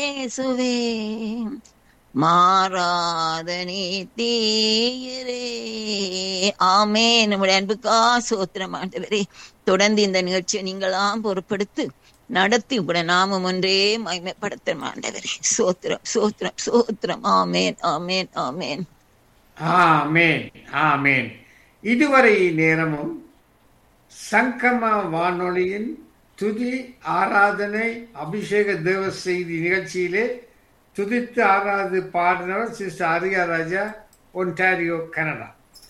இயேசுவே மாறாத நீத்தீயரே ஆமே நம்முடைய அன்புக்கா சோத்திரம் ஆண்டவரே தொடர்ந்து இந்த நிகழ்ச்சியை நீங்களாம் பொறுப்படுத்து நடத்தி உங்களோட நாமம் ஒன்றே மகிமைப்படுத்த ஆண்டவரே சோத்திரம் சோத்திரம் சோத்திரம் ஆமேன் ஆமேன் ஆமேன் ஆமேன் ஆமேன் இதுவரை நேரமும் சங்கம வானொலியின் துதி ஆராதனை அபிஷேக தேவ செய்தி நிகழ்ச்சியிலே துதித்து ஆராது பாடினவர் சிஸ்டர் அரியா ராஜா ஒன்டாரியோ கனடா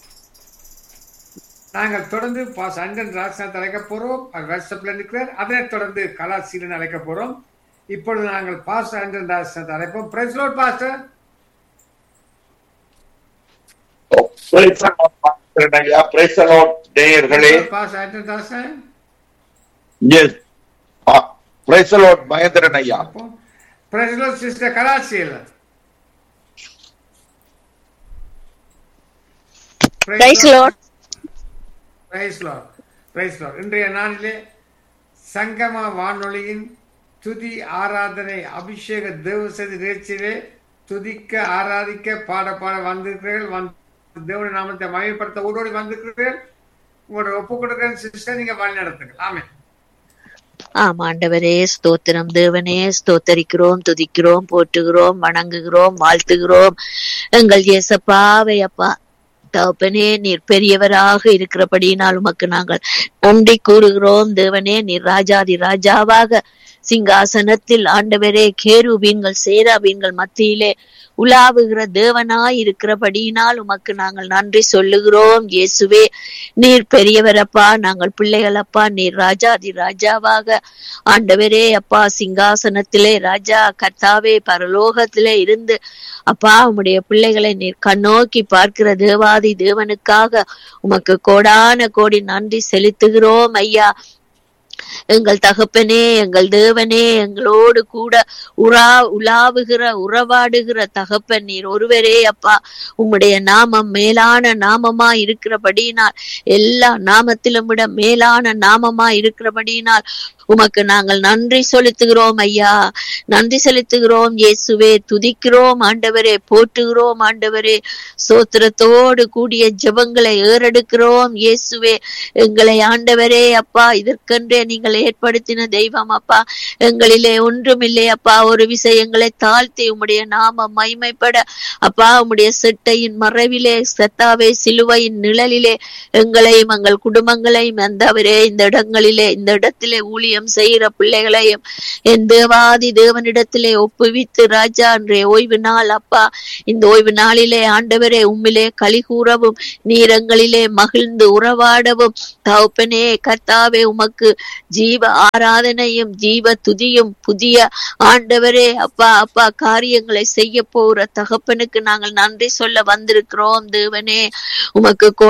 நாங்கள் தொடர்ந்து பாஸ் அண்டன் ராஜ்நாத் அழைக்க போறோம் அவர் வாட்ஸ்அப்ல இருக்கிறார் அதனைத் தொடர்ந்து கலாசீலன் அழைக்க போறோம் இப்பொழுது நாங்கள் பாஸ் அண்டன் ராஜ்நாத் அழைப்போம் praise lord pastor Praise the Lord, Pastor ஐயா. Praise the Lord, நேயர்களே பாஸ் Anton Rajnath Yes. Ah, Praise the Lord, Mahendran ஐயா praise lord sister Kalaseelan Praise Lord. Praise lord praise lord இன்றைய நாளிலே சங்கம வானொலியின் துதி ஆராதனை அபிஷேக தேவசதி நிகழ்ச்சியிலே துதிக்க ஆராதிக்க பாட பாட வந்திருக்கிறீர்கள் வந்து தேவன நாமத்தை மகிமைப்படுத்த ஓடோடி வந்திருக்கிறீர்கள் உங்களோட ஒப்பு கொடுக்கிற சிஸ்டர் நீங்க வழி நடத்துங்கள் ஆமே ஆம் ஆண்டவரே ஸ்தோத்திரம் தேவனே ஸ்தோத்தரிக்கிறோம் துதிக்கிறோம் போற்றுகிறோம் வணங்குகிறோம் வாழ்த்துகிறோம் எங்கள் இயேசப்பாவை அப்பா தகப்பனே நீர் பெரியவராக இருக்கிறபடியினால் உமக்கு நாங்கள் நன்றி கூறுகிறோம் தேவனே நீர் ராஜாதி ராஜாவாக சிங்காசனத்தில் ஆண்டவரே கேருபீன்கள் சேராபீன்கள் மத்தியிலே உலாவுகிற தேவனாய் இருக்கிறபடியினால் உமக்கு நாங்கள் நன்றி சொல்லுகிறோம் இயேசுவே நீர் பெரியவரப்பா நாங்கள் பிள்ளைகள் அப்பா நீர் ராஜாதி ராஜாவாக ஆண்டவரே அப்பா சிங்காசனத்திலே ராஜா கர்த்தாவே பரலோகத்திலே இருந்து அப்பா உம்முடைய பிள்ளைகளை நீர் கண்ணோக்கி பார்க்கிற தேவாதி தேவனுக்காக உமக்கு கோடான கோடி நன்றி செலுத்துகிறோம் ஐயா எங்கள் தகப்பனே எங்கள் தேவனே எங்களோடு கூட உறா உலாவுகிற உறவாடுகிற தகப்பன் நீர் ஒருவரே அப்பா உம்முடைய நாமம் மேலான நாமமா இருக்கிறபடியினால் எல்லா நாமத்திலும் விட மேலான நாமமா இருக்கிறபடியினால் உமக்கு நாங்கள் நன்றி செலுத்துகிறோம் ஐயா நன்றி செலுத்துகிறோம் இயேசுவே துதிக்கிறோம் ஆண்டவரே போற்றுகிறோம் ஆண்டவரே சோத்திரத்தோடு கூடிய ஜெபங்களை ஏறெடுக்கிறோம் இயேசுவே எங்களை ஆண்டவரே அப்பா இதற்கென்றே நீங்கள் ஏற்படுத்தின தெய்வம் அப்பா எங்களிலே ஒன்றுமில்லை அப்பா ஒரு விஷயங்களை தாழ்த்தி உம்முடைய நாம மைமைப்பட அப்பா உம்முடைய செட்டையின் மறைவிலே சத்தாவே சிலுவையின் நிழலிலே எங்களையும் எங்கள் குடும்பங்களையும் அந்தவரே இந்த இடங்களிலே இந்த இடத்திலே ஊழியம் செய்கிற பிள்ளைகளையும் என் தேவாதி தேவனிடத்திலே ஒப்புவித்து ராஜா அன்றே ஓய்வு நாள் அப்பா இந்த ஓய்வு நாளிலே ஆண்டவரே உம்மிலே களி கூறவும் நீரங்களிலே மகிழ்ந்து உறவாடவும் தகப்பனே கர்த்தாவே உமக்கு ஜீவ ஆராதனையும் ஜீவ துதியும் புதிய ஆண்டவரே அப்பா அப்பா காரியங்களை செய்ய போகிற தகப்பனுக்கு நாங்கள் நன்றி சொல்ல வந்திருக்கிறோம் தேவனே உமக்கு